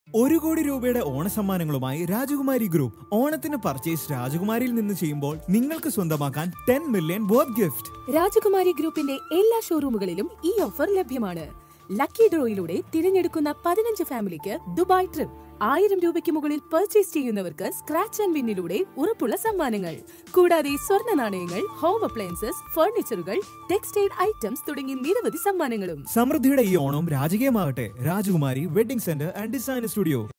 ഒരു കോടി രൂപയുടെ ഓണസമ്മാനങ്ങളുമായി രാജകുമാരി ഗ്രൂപ്പ് ഓണത്തിന് പർച്ചേസ് രാജകുമാരിയിൽ നിന്ന് ചെയ്യുമ്പോൾ നിങ്ങൾക്ക് സ്വന്തമാക്കാൻ ടെൻ മില്യൺ ബോത്ത് ഗിഫ്റ്റ് രാജകുമാരി ഗ്രൂപ്പിന്റെ എല്ലാ ഷോറൂമുകളിലും ഈ ഓഫർ ലഭ്യമാണ് ലക്കി ഡ്രോയിലൂടെ തിരഞ്ഞെടുക്കുന്ന പതിനഞ്ച് ഫാമിലിക്ക് ദുബായ് ട്രിപ്പ് ആയിരം രൂപയ്ക്ക് മുകളിൽ പർച്ചേസ് ചെയ്യുന്നവർക്ക് സ്ക്രാച്ച് ആൻഡ് വിന്നിലൂടെ ഉറപ്പുള്ള സമ്മാനങ്ങൾ കൂടാതെ സ്വർണ്ണ നാണയങ്ങൾ ഹോം അപ്ലയൻസസ് ഫർണിച്ചറുകൾ ടെക്സ്റ്റൈൽ ഐറ്റംസ് തുടങ്ങി നിരവധി സമ്മാനങ്ങളും സമൃദ്ധിയുടെ ഈ ഓണം രാജകീയമാകട്ടെ Rajakumari wedding centre and design studio